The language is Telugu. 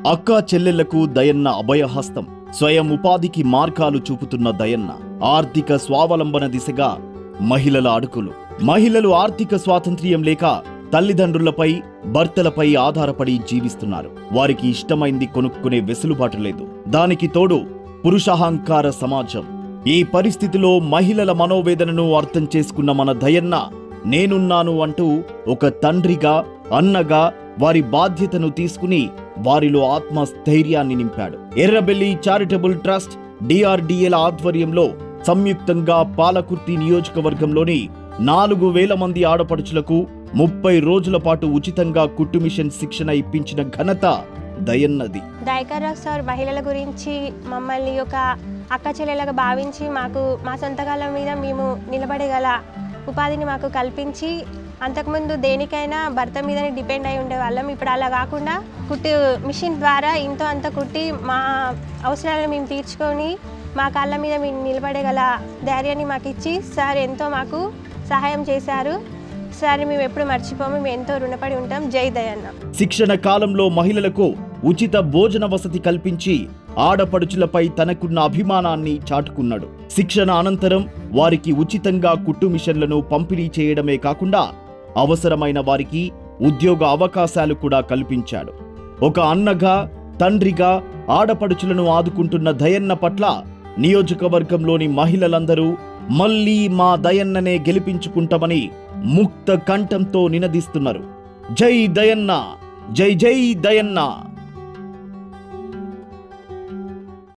అక్కా చెల్లెళ్లకు దయన్న అభయహస్తం స్వయం ఉపాధికి మార్గాలు చూపుతున్న దయన్న ఆర్థిక స్వావలంబన దిశగా మహిళల అడుగులు మహిళలు ఆర్థిక స్వాతంత్ర్యం లేక తల్లిదండ్రులపై భర్తలపై ఆధారపడి జీవిస్తున్నారు వారికి ఇష్టమైంది కొనుక్కునే వెసులుబాటు లేదు దానికి తోడు పురుషాహంకార సమాజం ఈ పరిస్థితిలో మహిళల మనోవేదనను అర్థం చేసుకున్న మన దయన్న నేనున్నాను అంటూ ఒక తండ్రిగా అన్నగా వారి బాధ్యతను తీసుకుని వారిలో ఆత్మస్థైర్యాన్ని నింపాడు ఎర్రబెల్లి చారిటబుల్ ట్రస్ట్ డిఆర్డిఎల ఆధ్వర్యంలో సంయుక్తంగా పాలకుర్తి నియోజకవర్గంలోని నాలుగు వేల మంది ఆడపడుచులకు ముప్పై రోజుల పాటు ఉచితంగా కుట్టు మిషన్ శిక్షణ ఇప్పించిన ఘనత దయన్నది దయకర్ సార్ మహిళల గురించి మమ్మల్ని ఒక అక్క చెల్లెలుగా భావించి మాకు మా సొంతకాలం మీద మేము నిలబడగల ఉపాధిని మాకు కల్పించి అంతకుముందు దేనికైనా భర్త మీదనే డిపెండ్ అయి ఉండేవాళ్ళం ఇప్పుడు అలా కాకుండా కుట్టు మిషన్ ద్వారా ఇంతో అంత కుట్టి మా అవసరాలను మేము తీర్చుకొని మా కాళ్ళ మీద మేము నిలబడగల ధైర్యాన్ని మాకు ఇచ్చి సార్ ఎంతో మాకు సహాయం చేశారు సార్ మేము ఎప్పుడు మర్చిపోము మేము ఎంతో రుణపడి ఉంటాం జై దయన్న శిక్షణ కాలంలో మహిళలకు ఉచిత భోజన వసతి కల్పించి ఆడపడుచులపై తనకున్న అభిమానాన్ని చాటుకున్నాడు శిక్షణ అనంతరం వారికి ఉచితంగా కుట్టు మిషన్లను పంపిణీ చేయడమే కాకుండా అవసరమైన వారికి ఉద్యోగ అవకాశాలు కూడా కల్పించాడు ఒక అన్నగా తండ్రిగా ఆడపడుచులను ఆదుకుంటున్న దయన్న పట్ల నియోజకవర్గంలోని మహిళలందరూ మళ్ళీ మా దయన్ననే గెలిపించుకుంటామని ముక్త కంఠంతో నినదిస్తున్నారు జై దయన్న జై జై దయన్న